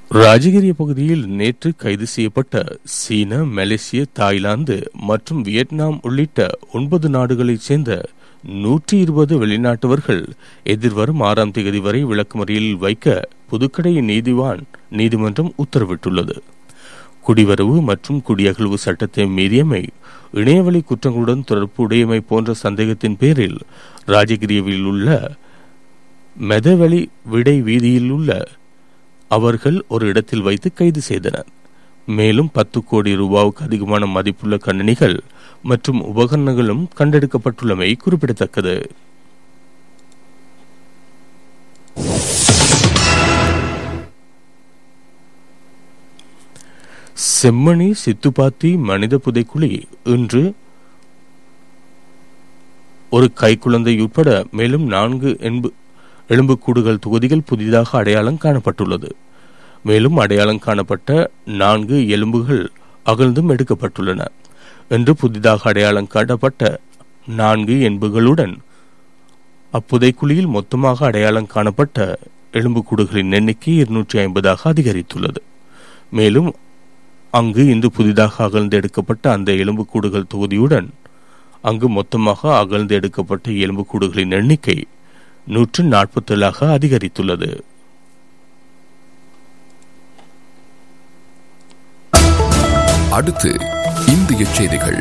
ராஜகிரிய பகுதியில் நேற்று கைது செய்யப்பட்ட சீன மலேசிய தாய்லாந்து மற்றும் வியட்நாம் உள்ளிட்ட ஒன்பது நாடுகளைச் சேர்ந்த நூற்றி இருபது வெளிநாட்டவர்கள் எதிர்வரும் ஆறாம் தேதி வரை விளக்குமறியலில் வைக்க புதுக்கடை நீதிவான் நீதிமன்றம் உத்தரவிட்டுள்ளது குடிவரவு மற்றும் குடியகழ்வு சட்டத்தை மீறியமை இணையவழி குற்றங்களுடன் தொடர்புடையமை போன்ற சந்தேகத்தின் பேரில் ராஜகிரியவில் உள்ள மெதவெளி விடை வீதியில் உள்ள அவர்கள் ஒரு இடத்தில் வைத்து கைது செய்தனர் மேலும் பத்து கோடி ரூபாவுக்கு அதிகமான மதிப்புள்ள கணினிகள் மற்றும் உபகரணங்களும் கண்டெடுக்கப்பட்டுள்ளமை குறிப்பிடத்தக்கது செம்மணி சித்துப்பாத்தி மனித புதைக்குழி இன்று ஒரு கைக்குழந்தை உட்பட மேலும் நான்கு என்பு எலும்புக்கூடுகள் தொகுதிகள் புதிதாக அடையாளம் காணப்பட்டுள்ளது மேலும் அடையாளம் காணப்பட்ட நான்கு எலும்புகள் அகழ்ந்தும் எடுக்கப்பட்டுள்ளன என்று புதிதாக அடையாளம் காணப்பட்ட நான்கு எலும்புகளுடன் அப்புதைக்குழியில் மொத்தமாக அடையாளம் காணப்பட்ட எலும்புக்கூடுகளின் எண்ணிக்கை இருநூற்றி ஐம்பதாக அதிகரித்துள்ளது மேலும் அங்கு இன்று புதிதாக அகழ்ந்து எடுக்கப்பட்ட அந்த எலும்புக்கூடுகள் தொகுதியுடன் அங்கு மொத்தமாக அகழ்ந்து எடுக்கப்பட்ட எலும்புக்கூடுகளின் எண்ணிக்கை நூற்று நாற்பத்தேழாக அதிகரித்துள்ளது அடுத்து இந்திய செய்திகள்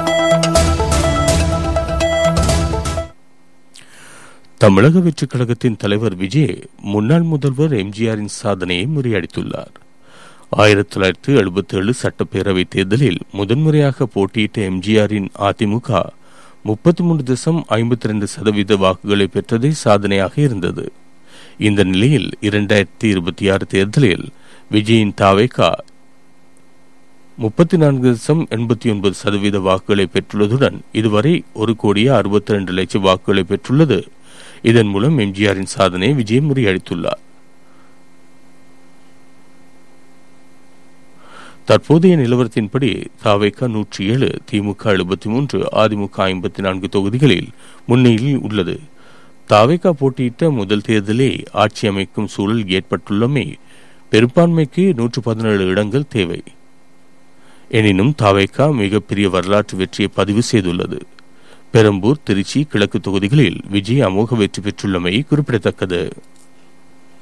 தமிழக வெற்றிக் கழகத்தின் தலைவர் விஜய் முன்னாள் முதல்வர் எம்ஜிஆரின் சாதனையை முறியடித்துள்ளார் ஆயிரத்தி தொள்ளாயிரத்தி எழுபத்தி ஏழு சட்டப்பேரவை தேர்தலில் முதன்முறையாக போட்டியிட்ட எம்ஜிஆரின் அதிமுக முப்பத்தி மூன்று தசம் ஐம்பத்தி ரெண்டு சதவீத வாக்குகளை பெற்றதே சாதனையாக இருந்தது இந்த நிலையில் இரண்டாயிரத்தி இருபத்தி ஆறு தேர்தலில் விஜயின் தாவேகா முப்பத்தி நான்கு தசம் எண்பத்தி ஒன்பது சதவீத வாக்குகளை பெற்றுள்ளதுடன் இதுவரை ஒரு கோடியே அறுபத்தி ரெண்டு லட்சம் வாக்குகளை பெற்றுள்ளது இதன் மூலம் எம்ஜிஆரின் சாதனையை விஜய் முறியடித்துள்ளார் தற்போதைய நிலவரத்தின்படி தாவேக்கா நூற்றி ஏழு திமுக எழுபத்தி மூன்று அதிமுக ஐம்பத்தி நான்கு தொகுதிகளில் முன்னிலையில் உள்ளது தாவேக்கா போட்டியிட்ட முதல் தேர்தலே ஆட்சி அமைக்கும் சூழல் ஏற்பட்டுள்ளமை பெரும்பான்மைக்கு நூற்று பதினேழு இடங்கள் தேவை எனினும் தாவேக்கா மிகப்பெரிய வரலாற்று வெற்றியை பதிவு செய்துள்ளது பெரம்பூர் திருச்சி கிழக்கு தொகுதிகளில் விஜய் அமோக வெற்றி பெற்றுள்ளமை குறிப்பிடத்தக்கது